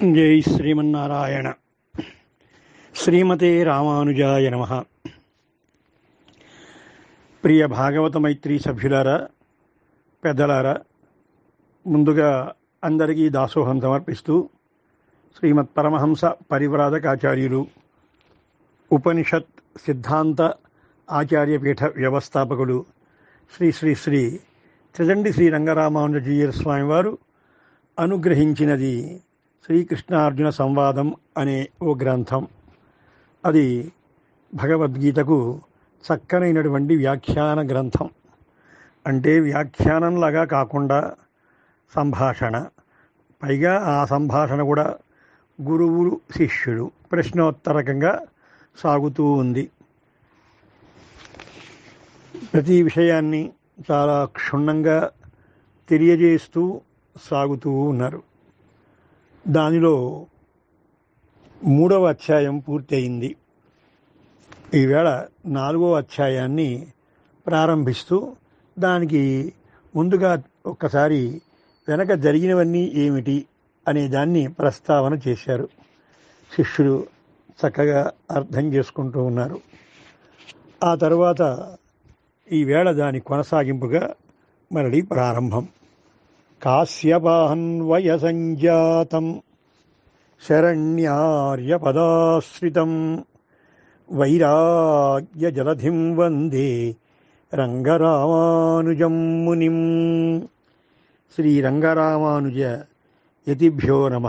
జై శ్రీమన్నారాయణ శ్రీమతే రామానుజాయ నమ ప్రియ భాగవత మైత్రి సభ్యులారా పెద్దలారా ముందుగా అందరికీ దాసోహం సమర్పిస్తూ శ్రీమత్ పరమహంస పరివ్రాజకాచార్యులు ఉపనిషత్ సిద్ధాంత ఆచార్యపీఠ వ్యవస్థాపకులు శ్రీ శ్రీ శ్రీ త్రిదండి శ్రీ రంగరామానుజీయర్ స్వామివారు అనుగ్రహించినది శ్రీకృష్ణార్జున సంవాదం అనే ఓ గ్రంథం అది భగవద్గీతకు చక్కనైనటువంటి వ్యాఖ్యాన గ్రంథం అంటే వ్యాఖ్యానంలాగా కాకుండా సంభాషణ పైగా ఆ సంభాషణ కూడా గురువు శిష్యుడు ప్రశ్నోత్తరకంగా సాగుతూ ఉంది ప్రతి విషయాన్ని చాలా క్షుణ్ణంగా తెలియజేస్తూ సాగుతూ ఉన్నారు దానిలో మూడవ అధ్యాయం పూర్తయింది ఈవేళ నాలుగో అధ్యాయాన్ని ప్రారంభిస్తూ దానికి ముందుగా ఒక్కసారి వెనక జరిగినవన్నీ ఏమిటి అనే దాన్ని ప్రస్తావన చేశారు శిష్యులు చక్కగా అర్థం చేసుకుంటూ ఉన్నారు ఆ తర్వాత ఈవేళ దాని కొనసాగింపుగా మరలి ప్రారంభం కాశ్యపాన్వయ సంజాతం శరణ్యార్యపదాశ్రితం వైరాగ్య జలధిం వందే రంగరామానుజం మునిం శ్రీరంగరామానుజ యతిభ్యో నమ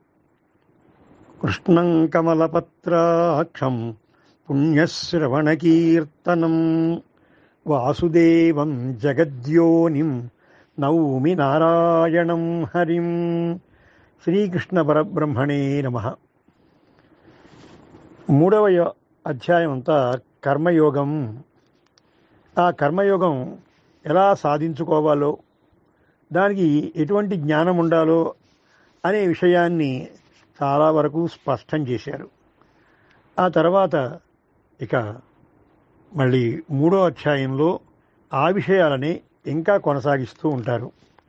కృష్ణం కమలపత్రాక్షం పుణ్యశ్రవణకీర్తనం వాసుదేవం జగద్యోనిం నౌమి నారాయణం హరిం శ్రీకృష్ణ పరబ్రహ్మణే నమ మూడవ యో- అధ్యాయం అంతా కర్మయోగం ఆ కర్మయోగం ఎలా సాధించుకోవాలో దానికి ఎటువంటి జ్ఞానం ఉండాలో అనే విషయాన్ని చాలా వరకు స్పష్టం చేశారు ఆ తర్వాత ఇక మళ్ళీ మూడో అధ్యాయంలో ఆ విషయాలని ఇంకా కొనసాగిస్తూ ఉంటారు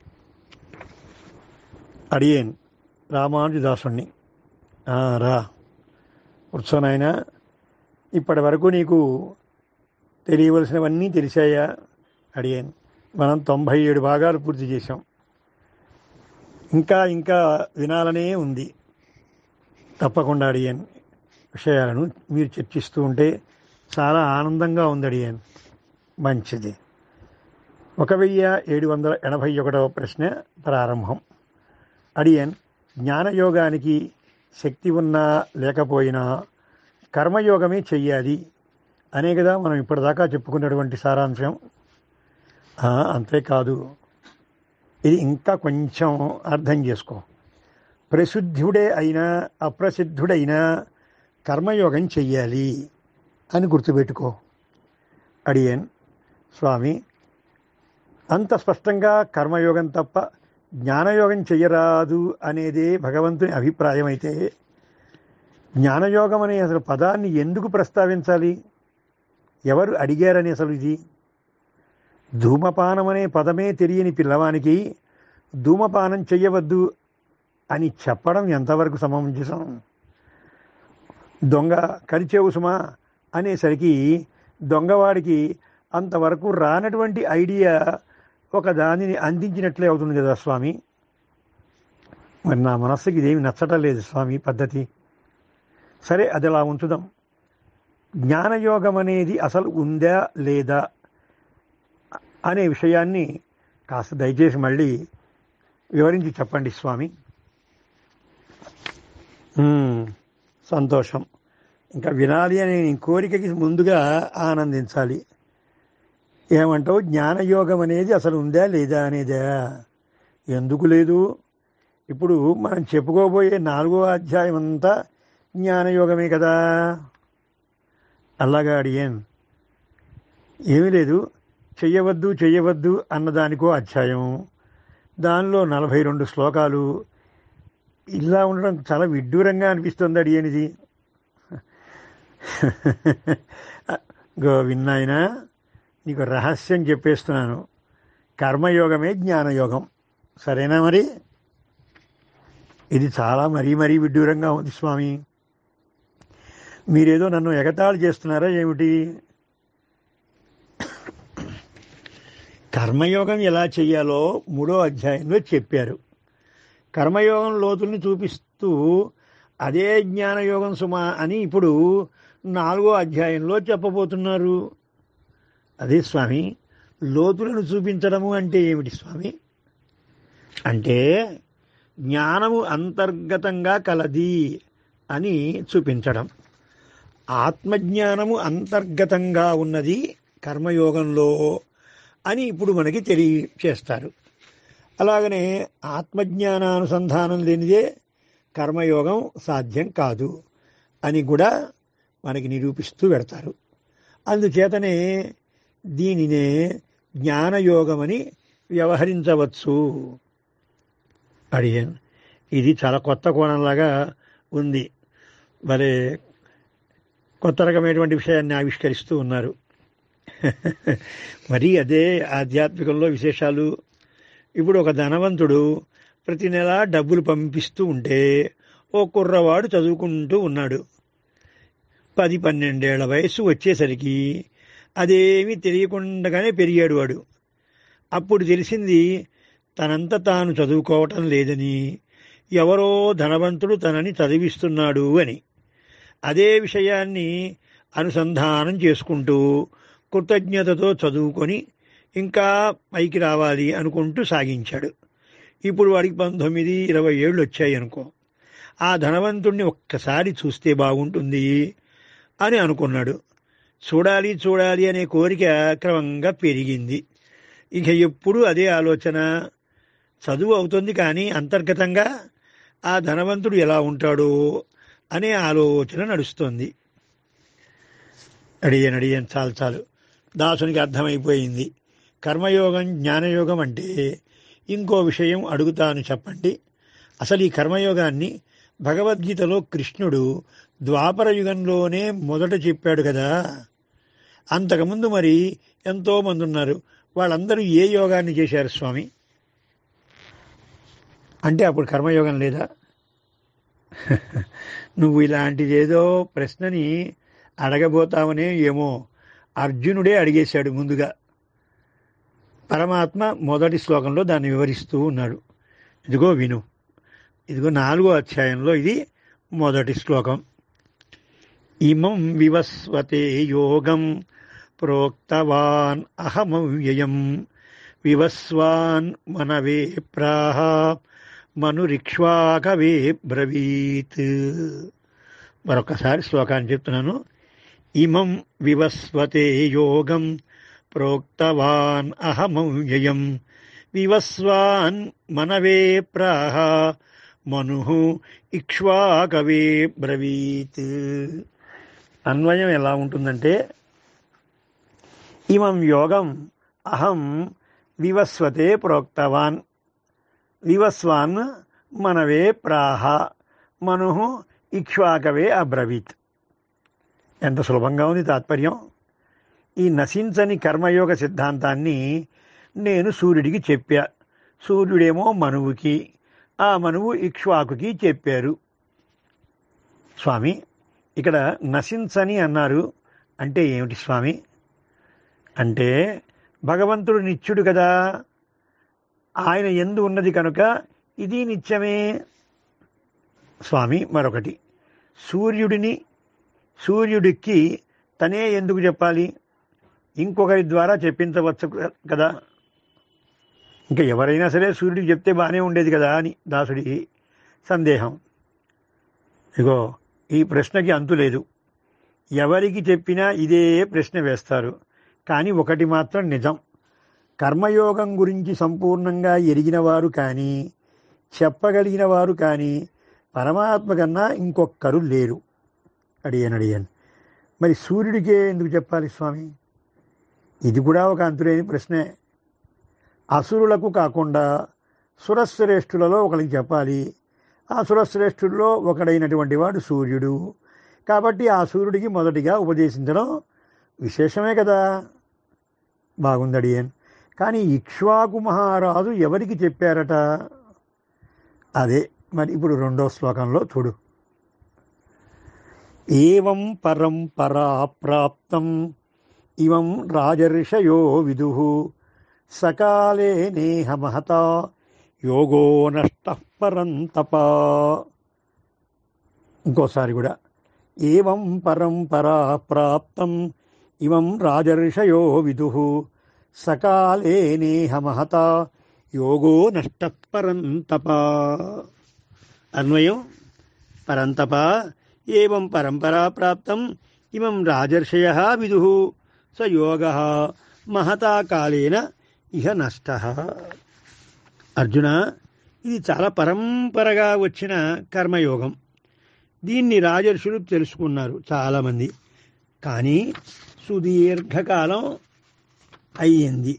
అడియేన్ రామానుజదాసుణ్ణి "ఆ, రా కూర్చోనాయన ఇప్పటి వరకు నీకు తెలియవలసినవన్నీ తెలిసాయా అడిగాను మనం తొంభై ఏడు భాగాలు పూర్తి చేశాం ఇంకా ఇంకా వినాలనే ఉంది తప్పకుండా అడిగాను విషయాలను మీరు చర్చిస్తూ ఉంటే చాలా ఆనందంగా ఉంది అడిగాను మంచిది ఒక వెయ్యి ఏడు వందల ఎనభై ఒకటవ ప్రశ్న ప్రారంభం అడియన్ జ్ఞానయోగానికి శక్తి ఉన్నా లేకపోయినా కర్మయోగమే చెయ్యాలి అనే కదా మనం ఇప్పటిదాకా చెప్పుకున్నటువంటి సారాంశం ఆ, అంతేకాదు ఇది ఇంకా కొంచెం అర్థం చేసుకో ప్రసిద్ధుడే అయినా అప్రసిద్ధుడైనా కర్మయోగం చెయ్యాలి అని గుర్తుపెట్టుకో అడియన్ స్వామి అంత స్పష్టంగా కర్మయోగం తప్ప జ్ఞానయోగం చెయ్యరాదు అనేదే భగవంతుని అభిప్రాయం అయితే జ్ఞానయోగం అనే అసలు పదాన్ని ఎందుకు ప్రస్తావించాలి ఎవరు అడిగారని అసలు ఇది ధూమపానం అనే పదమే తెలియని పిల్లవానికి ధూమపానం చెయ్యవద్దు అని చెప్పడం ఎంతవరకు సమంజసం దొంగ కరిచేవు సుమా అనేసరికి దొంగవాడికి అంతవరకు రానటువంటి ఐడియా ఒక దానిని అందించినట్లే అవుతుంది కదా స్వామి మరి నా మనస్సుకి ఇదేమి నచ్చటం లేదు స్వామి ఈ పద్ధతి సరే అది అలా ఉంచుదాం జ్ఞానయోగం అనేది అసలు ఉందా లేదా అనే విషయాన్ని కాస్త దయచేసి మళ్ళీ వివరించి చెప్పండి స్వామి మ్మ్, సంతోషం ఇంకా వినాలి అనే నీ కోరికకి ముందుగా ఆనందించాలి ఏమంటావు జ్ఞానయోగం అనేది అసలు ఉందా లేదా అనేదా ఎందుకు లేదు ఇప్పుడు మనం చెప్పుకోబోయే నాలుగో అధ్యాయం అంతా జ్ఞానయోగమే కదా అలాగా అడిగాను ఏమీ లేదు చెయ్యవద్దు చెయ్యవద్దు అన్నదానికో అధ్యాయం దానిలో నలభై రెండు శ్లోకాలు ఇలా ఉండడం చాలా విడ్డూరంగా అనిపిస్తుంది అడిగేనిది గోవిన్నాయన నీకు రహస్యం చెప్పేస్తున్నాను కర్మయోగమే జ్ఞానయోగం సరేనా మరి ఇది చాలా మరీ మరీ విడ్డూరంగా ఉంది స్వామి మీరేదో నన్ను ఎగతాళి చేస్తున్నారా ఏమిటి కర్మయోగం ఎలా చేయాలో మూడో అధ్యాయంలో చెప్పారు కర్మయోగం లోతుల్ని చూపిస్తూ అదే జ్ఞానయోగం సుమా అని ఇప్పుడు నాలుగో అధ్యాయంలో చెప్పబోతున్నారు అదే స్వామి లోతులను చూపించడము అంటే ఏమిటి స్వామి అంటే జ్ఞానము అంతర్గతంగా కలది అని చూపించడం ఆత్మజ్ఞానము అంతర్గతంగా ఉన్నది కర్మయోగంలో అని ఇప్పుడు మనకి తెలియచేస్తారు అలాగనే ఆత్మజ్ఞానానుసంధానం లేనిదే కర్మయోగం సాధ్యం కాదు అని కూడా మనకి నిరూపిస్తూ పెడతారు అందుచేతనే దీనినే జ్ఞానయోగమని వ్యవహరించవచ్చు అడిగాను ఇది చాలా కొత్త కోణంలాగా ఉంది భలే కొత్త రకమైనటువంటి విషయాన్ని ఆవిష్కరిస్తూ ఉన్నారు మరి అదే ఆధ్యాత్మికంలో విశేషాలు ఇప్పుడు ఒక ధనవంతుడు ప్రతి నెల డబ్బులు పంపిస్తూ ఉంటే ఓ కుర్రవాడు చదువుకుంటూ ఉన్నాడు పది పన్నెండేళ్ల వయస్సు వచ్చేసరికి అదేమీ తెలియకుండానే పెరిగాడు వాడు అప్పుడు తెలిసింది తనంత తాను చదువుకోవటం లేదని ఎవరో ధనవంతుడు తనని చదివిస్తున్నాడు అని అదే విషయాన్ని అనుసంధానం చేసుకుంటూ కృతజ్ఞతతో చదువుకొని ఇంకా పైకి రావాలి అనుకుంటూ సాగించాడు ఇప్పుడు వాడికి పంతొమ్మిది ఇరవై ఏళ్ళు వచ్చాయి అనుకో ఆ ధనవంతుణ్ణి ఒక్కసారి చూస్తే బాగుంటుంది అని అనుకున్నాడు చూడాలి చూడాలి అనే కోరిక క్రమంగా పెరిగింది ఇక ఎప్పుడు అదే ఆలోచన చదువు అవుతుంది కానీ అంతర్గతంగా ఆ ధనవంతుడు ఎలా ఉంటాడో అనే ఆలోచన నడుస్తుంది అడిగాను అడిగాను చాలు చాలు దాసునికి అర్థమైపోయింది కర్మయోగం జ్ఞానయోగం అంటే ఇంకో విషయం అడుగుతాను చెప్పండి అసలు ఈ కర్మయోగాన్ని భగవద్గీతలో కృష్ణుడు ద్వాపర యుగంలోనే మొదట చెప్పాడు కదా అంతకుముందు మరి ఎంతో మంది ఉన్నారు వాళ్ళందరూ ఏ యోగాన్ని చేశారు స్వామి అంటే అప్పుడు కర్మయోగం లేదా నువ్వు ఇలాంటిది ఏదో ప్రశ్నని అడగబోతావనే ఏమో అర్జునుడే అడిగేశాడు ముందుగా పరమాత్మ మొదటి శ్లోకంలో దాన్ని వివరిస్తూ ఉన్నాడు ఇదిగో విను ఇదిగో నాలుగో అధ్యాయంలో ఇది మొదటి శ్లోకం ఇమం వివస్వతే యోగం ప్రోక్తవాన్ అహమవ్యయం వివస్వాన్ మనవే ప్రాహ మనురిక్ష్వాకవే బ్రవీత్ మరొకసారి శ్లోకాన్ని చెప్తున్నాను ఇమం వివస్వతే యోగం ప్రోక్తవాన్ అహమవ్యయం వివస్వాన్ మనవే ప్రాహ మను ఇక్ష్వాకవే బ్రవీత్ అన్వయం ఎలా ఉంటుందంటే ఇమం యోగం అహం వివస్వతే ప్రోక్తవాన్ వివస్వాన్ మనవే ప్రాహ మను ఇక్ష్వాకవే అబ్రవీత్ ఎంత సులభంగా ఉంది తాత్పర్యం ఈ నశించని కర్మయోగ సిద్ధాంతాన్ని నేను సూర్యుడికి చెప్పా సూర్యుడేమో మనువుకి ఆ మనువు ఇక్ష్వాకుకి చెప్పారు స్వామి ఇక్కడ నశించని అన్నారు అంటే ఏమిటి స్వామి అంటే భగవంతుడు నిత్యుడు కదా ఆయన ఎందు ఉన్నది కనుక ఇది నిత్యమే స్వామి మరొకటి సూర్యుడిని సూర్యుడికి తనే ఎందుకు చెప్పాలి ఇంకొకరి ద్వారా చెప్పించవచ్చు కదా ఇంకా ఎవరైనా సరే సూర్యుడికి చెప్తే బాగానే ఉండేది కదా అని దాసుడి సందేహం ఇగో ఈ ప్రశ్నకి అంతు లేదు ఎవరికి చెప్పినా ఇదే ప్రశ్న వేస్తారు కానీ ఒకటి మాత్రం నిజం కర్మయోగం గురించి సంపూర్ణంగా ఎరిగిన వారు కానీ చెప్పగలిగిన వారు కానీ పరమాత్మ కన్నా ఇంకొక్కరు లేరు అడిగాను అడిగాను మరి సూర్యుడికే ఎందుకు చెప్పాలి స్వామి ఇది కూడా ఒక అంతులేని ప్రశ్నే అసురులకు కాకుండా సురశ్రేష్ఠులలో ఒకరికి చెప్పాలి ఆ సురశ్రేష్ఠుల్లో ఒకడైనటువంటి వాడు సూర్యుడు కాబట్టి ఆ సూర్యుడికి మొదటిగా ఉపదేశించడం విశేషమే కదా బాగుంది అడిగాను కానీ ఇక్ష్వాకు మహారాజు ఎవరికి చెప్పారట అదే మరి ఇప్పుడు రెండో శ్లోకంలో చూడు ఏవం పరం పరాప్రాప్తం ఇవం రాజర్షయో విదు సకాలే నేహ మహత యోగో నష్ట పరంతప ఇంకోసారి కూడా ఏవం పరం పరాప్రాప్తం ఇవం రాజర్షయో విదు సకాలే నేహ మహత యోగో నష్ట పరంతప అన్వయం పరంతప ఏం పరంపరా ప్రాప్తం ఇమం రాజర్షయ విదు స యోగ మహతా కాలేన ఇహ నష్ట అర్జున ఇది చాలా పరంపరగా వచ్చిన కర్మయోగం దీన్ని రాజర్షులు తెలుసుకున్నారు చాలామంది కానీ సుదీర్ఘకాలం అయ్యింది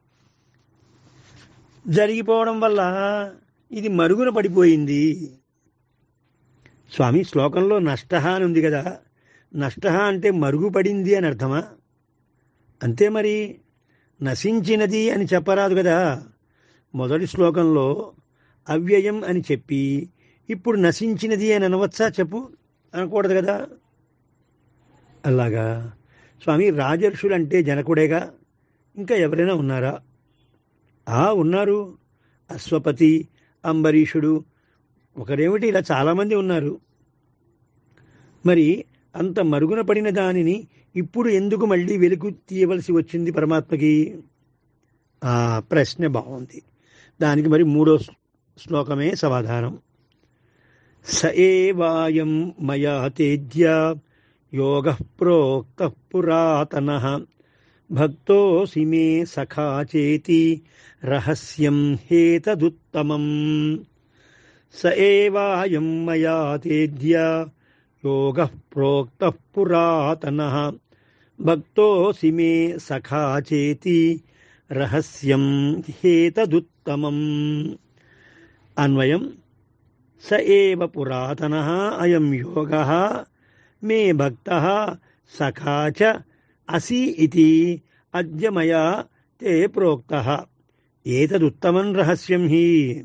జరిగిపోవడం వల్ల ఇది మరుగున పడిపోయింది స్వామి శ్లోకంలో నష్ట అని ఉంది కదా నష్ట అంటే మరుగుపడింది అని అర్థమా అంతే మరి నశించినది అని చెప్పరాదు కదా మొదటి శ్లోకంలో అవ్యయం అని చెప్పి ఇప్పుడు నశించినది అని అనవచ్చా చెప్పు అనకూడదు కదా అలాగా స్వామి రాజర్షులు అంటే జనకుడేగా ఇంకా ఎవరైనా ఉన్నారా ఆ ఉన్నారు అశ్వపతి అంబరీషుడు ఒకరేమిటి ఇలా చాలామంది ఉన్నారు మరి అంత మరుగున పడిన దానిని ఇప్పుడు ఎందుకు మళ్ళీ వెలుగు తీయవలసి వచ్చింది పరమాత్మకి ఆ ప్రశ్న బాగుంది దానికి మరి మూడో శ్లోకమే సమాధానం స ఏవాయం మయా తేజ్య యోగ ప్రోక్త పురాతన భక్తోసి మే సఖా చేతి రహస్యం హేతదుత్తమం స ఏవాయం మయా తేజ్య యోగ ప్రోక్త పురాతన భక్తోసి మే సఖా చేతి రహస్యం హేతదుత్తమం అన్వయం స ఏవ పురాతన అయం యోగ మే భక్త సఖా చ అసి ఇది అద్య మయా తే ప్రోక్త ఏతదుత్తమం రహస్యం హి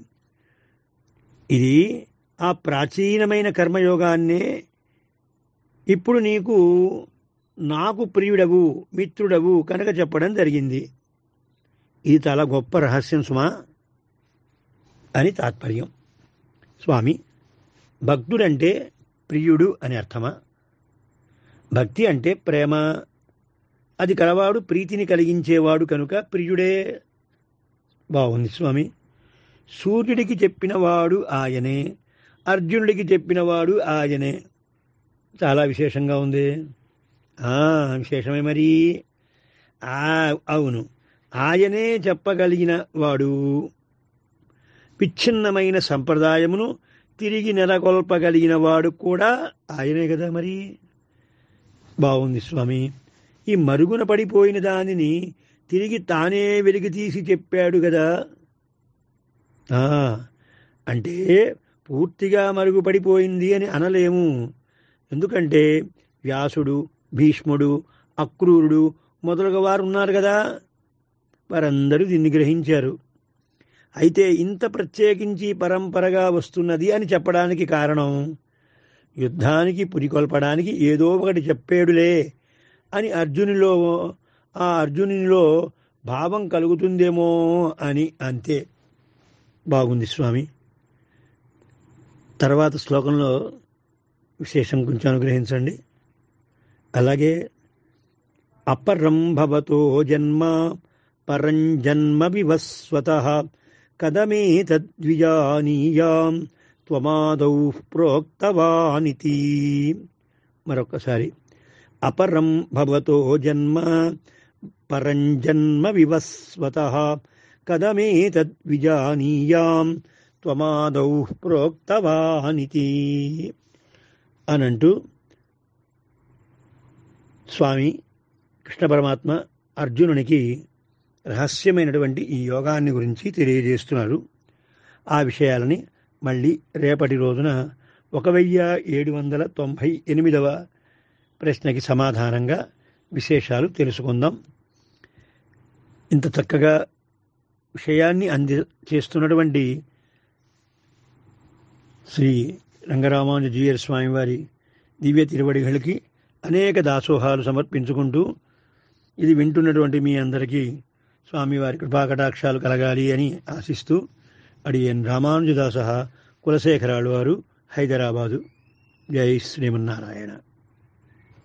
ఇది ఆ ప్రాచీనమైన కర్మయోగాన్నే ఇప్పుడు నీకు నాకు ప్రియుడవు మిత్రుడవు కనుక చెప్పడం జరిగింది ఇది చాలా గొప్ప రహస్యం సుమా అని తాత్పర్యం స్వామి భక్తుడంటే ప్రియుడు అని అర్థమా భక్తి అంటే ప్రేమ అది కలవాడు ప్రీతిని కలిగించేవాడు కనుక ప్రియుడే బాగుంది స్వామి సూర్యుడికి చెప్పినవాడు ఆయనే అర్జునుడికి చెప్పినవాడు ఆయనే చాలా విశేషంగా ఉంది ఆ, విశేషమే మరి ఆ, అవును ఆయనే చెప్పగలిగిన వాడు విచ్ఛిన్నమైన సంప్రదాయమును తిరిగి నెలకొల్పగలిగిన వాడు కూడా ఆయనే కదా మరి బాగుంది స్వామి ఈ మరుగున పడిపోయిన దానిని తిరిగి తానే వెలికి తీసి చెప్పాడు కదా ఆ, అంటే పూర్తిగా మరుగుపడిపోయింది అని అనలేము ఎందుకంటే వ్యాసుడు భీష్ముడు అక్రూరుడు మొదలుగా వారు ఉన్నారు కదా వారందరూ దీన్ని గ్రహించారు అయితే ఇంత ప్రత్యేకించి పరంపరగా వస్తున్నది అని చెప్పడానికి కారణం యుద్ధానికి పురికొల్పడానికి ఏదో ఒకటి చెప్పేడులే అని అర్జునిలో ఆ అర్జునునిలో భావం కలుగుతుందేమో అని అంతే బాగుంది స్వామి తర్వాత శ్లోకంలో విశేషం కొంచెం అనుగ్రహించండి అలాగే అపరం భవతో జన్మ పరం జన్మ వివస్వత కదమే తద్విజానీయాం త్వమాదౌ ప్రోక్తవానితి మరొకసారి అపరం భవతో జన్మ పరం జన్మ వివస్వత కదమే తద్విజానీయాం త్వమాదౌ ప్రోక్తవానితి అనంటూ స్వామి కృష్ణ పరమాత్మ అర్జునునికి రహస్యమైనటువంటి ఈ యోగాన్ని గురించి తెలియజేస్తున్నారు ఆ విషయాలని మళ్ళీ రేపటి రోజున ఒక వెయ్యి ఏడు వందల తొంభై ఎనిమిదవ ప్రశ్నకి సమాధానంగా విశేషాలు తెలుసుకుందాం ఇంత చక్కగా విషయాన్ని అంది చేస్తున్నటువంటి శ్రీ రంగరామానుజీయర్ స్వామివారి దివ్య తిరువడిகளுకి అనేక దాసోహాలు సమర్పించుకుంటూ ఇది వింటున్నటువంటి మీ అందరికీ స్వామివారి కృపాకటాక్షాలు కలగాలి అని ఆశిస్తూ అడియన్ రామానుజదాస కులశేఖరాలు వారు హైదరాబాదు జై శ్రీమన్నారాయణ